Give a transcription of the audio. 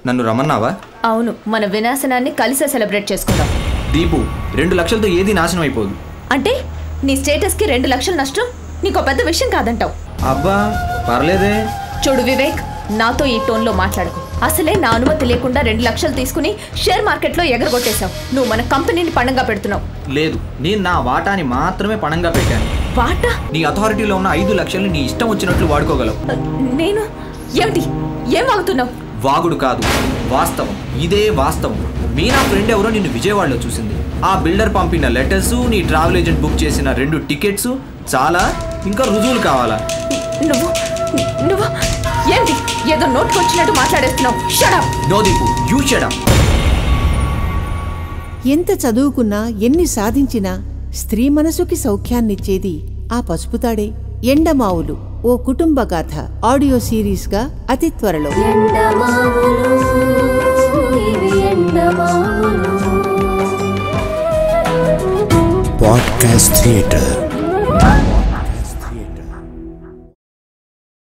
నన్ను రమ్మన్నావా అవును మన వినాశనాన్ని కలిసే సెలబ్రేట్ చేసుకుందాం దీపు రెండు లక్షలతో ఏది నాశనం అయిపోదు అంటే నీ స్టేటస్కి రెండు లక్షల నష్టం నీకు పెద్ద విషయం కాదంటావు అబ్బా పర్లేదే చూడు వివేక్ నాతో ఈ టోన్లో మాట్లాడకు అసలే నా అనుమతి లేకుండా రెండు లక్షలు తీసుకుని షేర్ మార్కెట్లో ఎగరగొట్టేశావు నువ్వు మన కంపెనీని పండంగా పెడుతున్నావు లేదు నేను నా వాటాని మాత్రమే పణంగా పెట్టాను వాటా నీ అథారిటీలో ఉన్న ఐదు లక్షలు నీ ఇష్టం వచ్చినట్లు వాడుకోగలవు నేను ఏమిటి ఏం వాగుతున్నావు వాగుడు కాదు వాస్తవం ఇదే వాస్తవం మీనా ఫ్రెండ్ ఎవరో నిన్ను విజయవాడలో చూసింది ఆ బిల్డర్ పంపిన లెటర్స్ నీ ట్రావెల్ ఏజెంట్ బుక్ చేసిన రెండు టికెట్స్ చాలా ఇంకా రుజువులు కావాలా నువ్వు నువ్వు ఏంటి ఏదో నోట్కి వచ్చినట్టు మాట్లాడేస్తున్నావు shut up no Deepu you shut up ఎంత చదువుకున్నా ఎన్ని సాధించినా స్త్రీ మనసుకి సౌఖ్యాన్నిచ్చేది ఆ పసుపుతాడే ఎండమావులు ఓ కుటుంబ గాథ ఆడియో సిరీస్గా అతి త్వరలో Podcast Theatre.